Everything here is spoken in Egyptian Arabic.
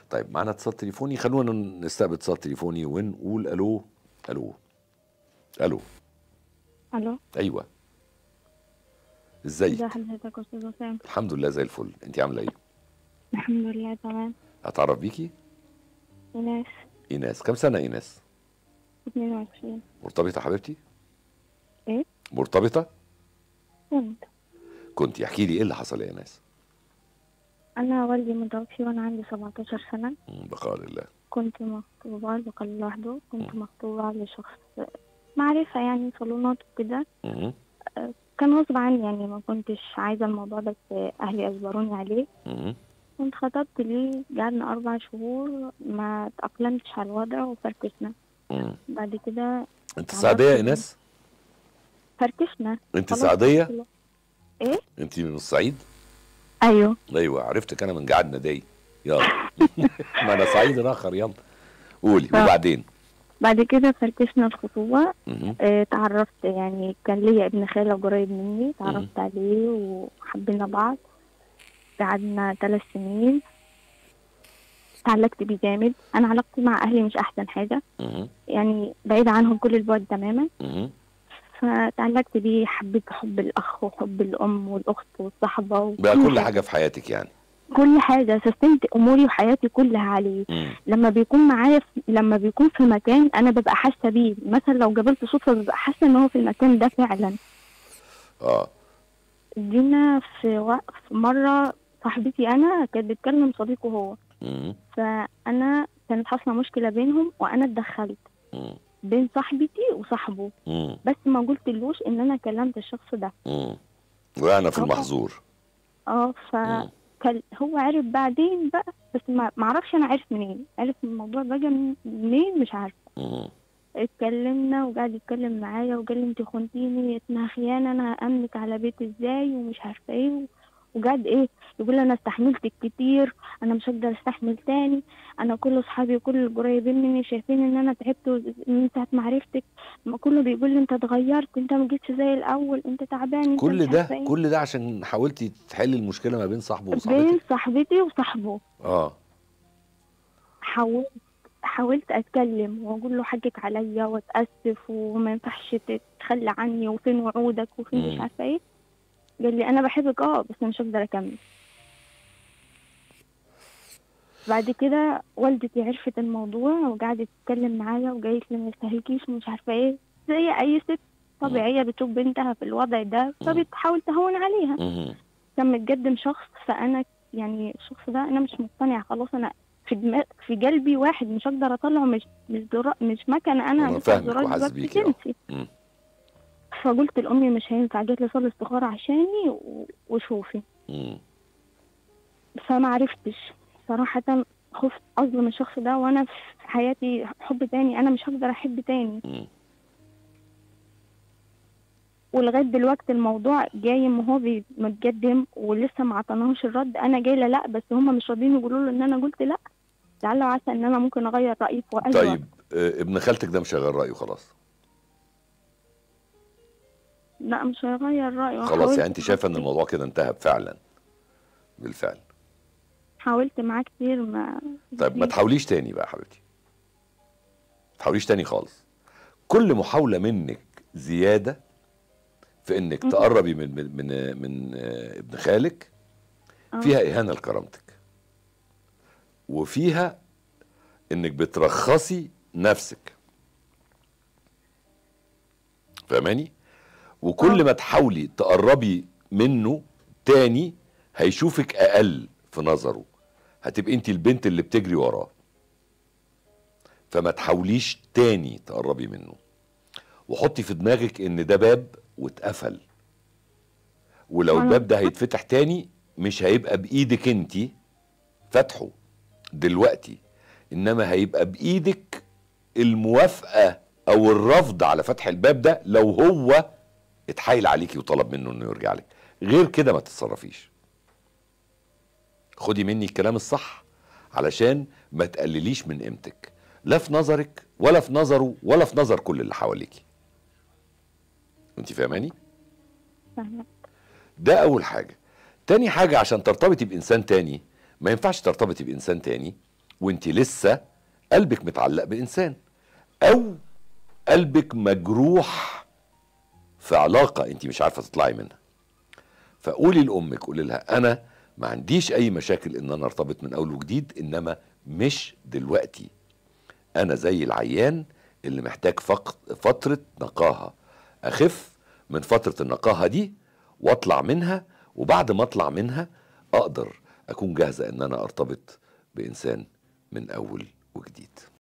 طيب معنا اتصال تليفوني خلونا نستقبل اتصال تليفوني ونقول الو الو الو الو ايوه ازي ازيك حضرتك يا استاذ وسام الحمد لله زي الفل انت عامله ايه الحمد لله تمام اتعرف بيكي ايناس ايناس كم سنه ايناس 22 مرتبطه حبيبتي ايه مرتبطه كنت كنت احكي لي ايه اللي حصل يا ايناس انا والدي متوفي وانا عندي 17 سنه مم، بقاء لله كنت مخطوبه لقل لوحده كنت مخطوبه لشخص معرفه يعني صالونات وكده مم، كان غصب عني يعني ما كنتش عايزه الموضوع بس اهلي اجبروني عليه مم، كنت خطبت ليه قعدنا اربع شهور ما تاقلمتش على الوضع وفركشنا مم. بعد كده انت سعديه يا ايناس فركشنا انت خلاص سعديه كده. ايه انت من الصعيد ايوه ايوه عرفتك انا من قعدنا داي يلا ما انا صعيد اخر يلا قولي آه. وبعدين بعد كده فركشنا الخطوبة مم، اه تعرفت يعني كان ليا ابن خالة قريب مني تعرفت عليه وحبينا بعض قعدنا ثلاث سنين تعلقت بيه جامد انا علاقتي مع اهلي مش احسن حاجة مم، يعني بعيدة عنهم كل البعد تماما مم، فتعلقت بيه حبيت حب الاخ وحب الام والاخت والصحبة بقى وكل كل حاجه في حياتك يعني كل حاجة سستمت اموري وحياتي كلها عليه مم، لما بيكون معايا في لما بيكون في مكان انا ببقى حاسه بيه مثلا لو قابلته صدفه ببقى حاسه ان هو في المكان ده فعلا اه جينا في وقت في مره صاحبتي انا كانت بتكلم صديقه هو مم، فانا كانت حاصله مشكله بينهم وانا اتدخلت مم، بين صاحبتي وصاحبه مم، بس ما قلتلوش ان انا كلمت الشخص ده مم. وانا في طبعا. المحظور اه ف مم. كان هو عرف بعدين بقى بس ما معرفش انا عرف منين عرف الموضوع بقى من- منين مش عارفه مم، اتكلمنا وقعد يتكلم معايا وقال لي انت خنتيني اسمها خيانه انا هامنك على بيتي ازاي ومش عارفه ايه و- وقعد ايه يقول لي انا استحملتك كتير انا مش هقدر استحمل تاني انا كل اصحابي وكل القريبين مني شايفين ان انا تعبت من ساعه ما عرفتك ما كله بيقول لي انت اتغيرت انت ما جيتش زي الاول انت تعبان انت كل مش ده عارفة ايه. كل ده عشان حاولتي تحلي المشكله ما بين صاحبه بين وصاحبتك صاحبتي وصاحبه اه حاولت حاولت اتكلم واقول له حقك عليا واتاسف وما ينفعش تتخلى عني وفين وعودك وفين مش مم. عارفه ايه قال لي انا بحبك اه بس مش هقدر اكمل بعد كده والدتي عرفت الموضوع وقعدت تتكلم معايا وقالت لي ما يستاهلكيش ومش عارفه ايه زي اي ست طبيعيه بتشوف بنتها في الوضع ده فبتحاول تهون عليها مم، كان متقدم شخص فانا يعني الشخص ده انا مش مقتنعه خلاص انا في دماغ في قلبي واحد مش هقدر اطلعه مش مش درا مش مكنه انا أنا هدوس فاهمك على الزرار وحاسس دلوقتي بيكي، آه. تنسي مم. فقلت لامي مش هينفع جت لي صلي استخاره عشاني و- وشوفي مم. فما عرفتش صراحه خفت اظلم الشخص ده وانا في حياتي حب تاني انا مش هقدر احب تاني مم. ولغايه دلوقتي الموضوع جاي ما هو بي- متقدم ولسه ما عطاناهوش الرد انا جايه لا بس هم مش راضيين يقولوا له ان انا قلت لا لعل وعسى ان انا ممكن اغير رايي في وقت طيب آه، ابن خالتك ده مش هيغير رايه خلاص لا مش هيغير رايه خلاص حاولت- يعني انت شايفه ان الموضوع كده انتهى فعلا بالفعل حاولت معاه كتير ما طيب ما تحاوليش تاني بقى يا حبيبتي ما تحاوليش تاني خالص كل محاولة منك زيادة في انك مم. تقربي من من من, من آه، ابن خالك آه. فيها اهانة لكرامتك وفيها انك بترخصي نفسك فاهماني وكل آه. ما تحاولي تقربي منه تاني هيشوفك اقل في نظره هتبقي انت البنت اللي بتجري وراه فما تحاوليش تاني تقربي منه وحطي في دماغك ان ده باب واتقفل ولو أنا- الباب ده هيتفتح تاني مش هيبقى بايدك انت فتحه دلوقتي انما هيبقى بايدك الموافقه او الرفض على فتح الباب ده لو هو اتحايل عليكي وطلب منه انه يرجع لك غير كده ما تتصرفيش خدي مني الكلام الصح علشان ما تقلليش من قيمتك لا في نظرك ولا في نظره ولا في نظر كل اللي حواليكي انت فاهماني فاهمة. ده اول حاجه تاني حاجه عشان ترتبطي بانسان تاني ما ينفعش ترتبطي بانسان تاني وانت لسه قلبك متعلق بانسان او قلبك مجروح في علاقه انت مش عارفه تطلعي منها فقولي لامك قولي لها انا ما عنديش اي مشاكل ان انا ارتبط من اول وجديد انما مش دلوقتي انا زي العيان اللي محتاج فق- فتره نقاهه اخف من فتره النقاهه دي واطلع منها وبعد ما اطلع منها اقدر اكون جاهزه ان انا ارتبط بانسان من اول وجديد